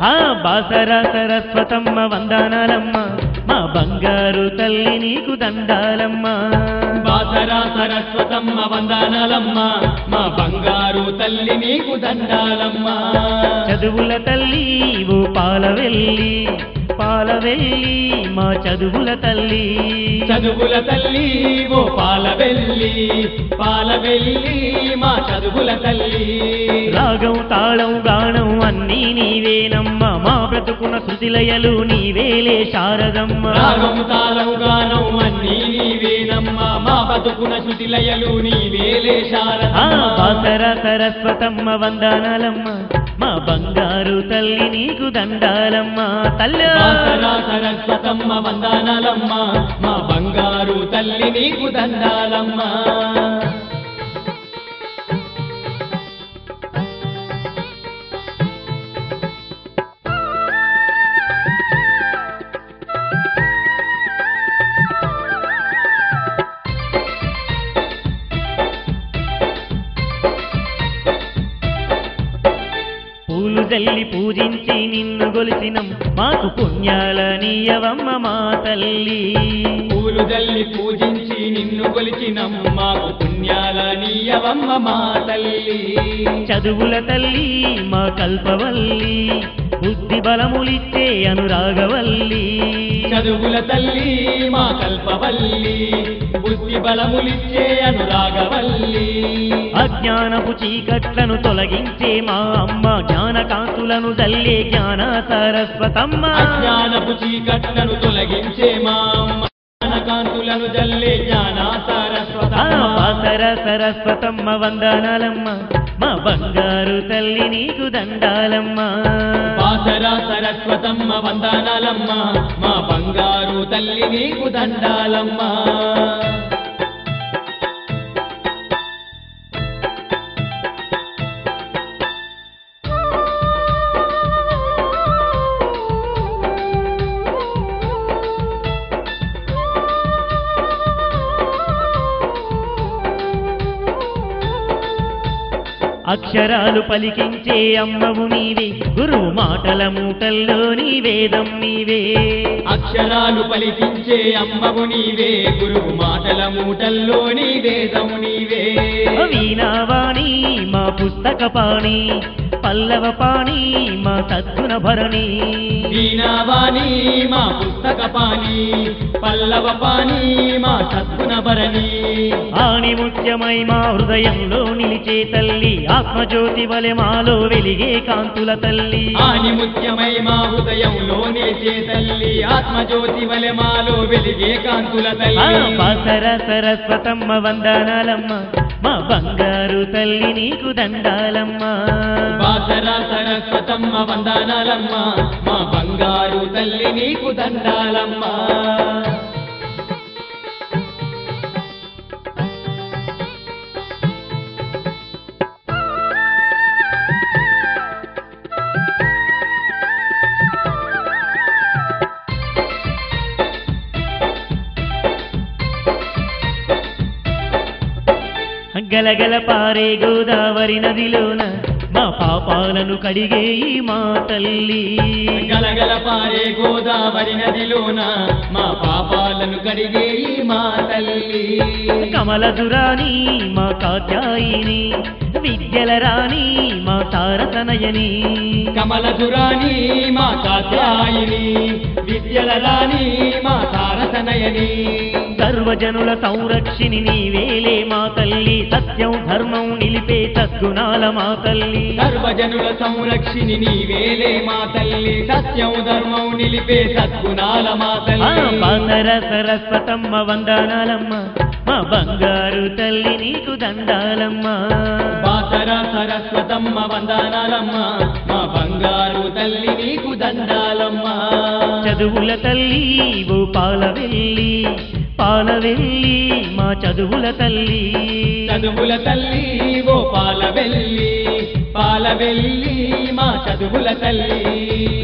ఆ బాసరా సరస్వతమ్మ వందనాలమ్మ మా బంగారు తల్లి నీకు దండాలమ్మ బాసరా సరస్వతమ్మ వందనాలమ్మ మా బంగారు తల్లి నీకు దండాలమ్మ చదువుల తల్లి ఓ పాలవెల్లి పాలవెల్లి మా చదువుల తల్లి చదువుల తల్లి ఓ పాలవెల్లి పాలవెల్లి మా చదువుల తల్లి రాగం తాళం గానం అన్నీ నీవేనమ్మ మా బ్రతుకున శృతిలయలు నీవేలే శారదమ్మ రాగం తాళం గానం అన్నీ నీవేనమ్మ మా బతుకున శృతిలయలు నీవేలే ఆ శారదమ్మ బాసర సరస్వతమ్మ వందనాలమ్మ మా బంగారు తల్లి నీకు దండాలమ్మ తల్లి బాసరా సరస్వతమ్మ వందనాలమ్మ మా బంగారు తల్లి నీకు దండాలమ్మ పూలు జల్లి పూజించి నిన్ను గొలిసినం మాకు పుణ్యాల నీయవమ్మ మా తల్లి పూలు జల్లి పూజించి నిన్ను కొలిచినం మాకు పుణ్యాల నీయవమ్మ మా తల్లి చదువుల తల్లి మా కల్పవల్లి బుద్ధి బలములిచ్చే అనురాగవల్లి చదువుల తల్లి మా కల్పవల్లి బుద్ధి బలములిచ్చే అనురాగవల్లి అజ్ఞానపు చీకట్లను తొలగించే మా అమ్మ జ్ఞానకాంతులను జల్లే జ్ఞాన సరస్వతమ్మ అజ్ఞానపు చీకట్లను తొలగించే మా అమ్మ జ్ఞానకాంతులను జల్లే జ్ఞాన ఆ సరస్వతమ్మ బాసర సరస్వతమ్మ వందనాలమ్మ మా బంగారు తల్లి నీకు దండాలమ్మ బాసరా సరస్వతమ్మ వందనాలమ్మ మా బంగారు తల్లి నీకు దండాలమ్మ అక్షరాలు పలికించే అమ్మవు నీవే గురువు మాటల మూటల్లో నీ వేదం నీవే అక్షరాలు పలికించే అమ్మవు నీవే గురువు మాటల మూటల్లో నీ వేదము నీవే వీణావాణి మా పుస్తక పాణి పల్లవ పాణి మా సద్గుణ భరణి వీణావాణి మా పుస్తక పాని పల్లవ పాని మా సద్గుణ భరణి ఆణిముత్యమై మా హృదయంలో నిలిచే తల్లి ఆత్మజ్యోతి వలె మాలో వెలిగే కాంతుల తల్లి ఆని ముత్యమై మా హృదయంలో నిలిచే తల్లి ఆత్మజ్యోతి వలె మాలో వెలిగే కాంతుల ఆ తల్లి బాసర సరస్వతమ్మ వందనాలమ్మ మా బంగారు తల్లి నీకు దండాలమ్మ బాసరా సరస్వతమ్మ వందనాలమ్మ మా బంగారు తల్లి నీకు దండాలమ్మ గలగల పారే గోదావరి నదిలోన మా పాపాలను కడిగే ఈ మా తల్లి గలగల పారే గోదావరి నదిలోన మా పాపాలను కడిగే ఈ మా తల్లి కమలదురాని మా కాత్యాయిని విద్యల రాణి మా తారతనయని కమలధురాని మా కాత్యాయిని విద్యల రాణి మా తారతనయని సర్వజనుల సంరక్షిణి నీవేలే మా తల్లి సత్యం ధర్మం నిలిపే సద్గుణాల మా తల్లి సర్వజనుల సంరక్షిణి నీవేలే మా తల్లి సత్యం ధర్మం నిలిపే సద్గుణాల మా ఆ తల్లి బాసర సరస్వతమ్మ వందనాలమ్మ మా బంగారు తల్లి నీకు దండాలమ్మ బాసర సరస్వతమ్మ వందనాలమ్మ మా బంగారు తల్లి నీకు దండాలమ్మ చదువుల తల్లి ఓ పాలవెల్లి పాలవెల్లి మా చదువుల తల్లి చదువుల తల్లి ఓ పాలవెల్లి పాలవెల్లి మా చదువుల తల్లి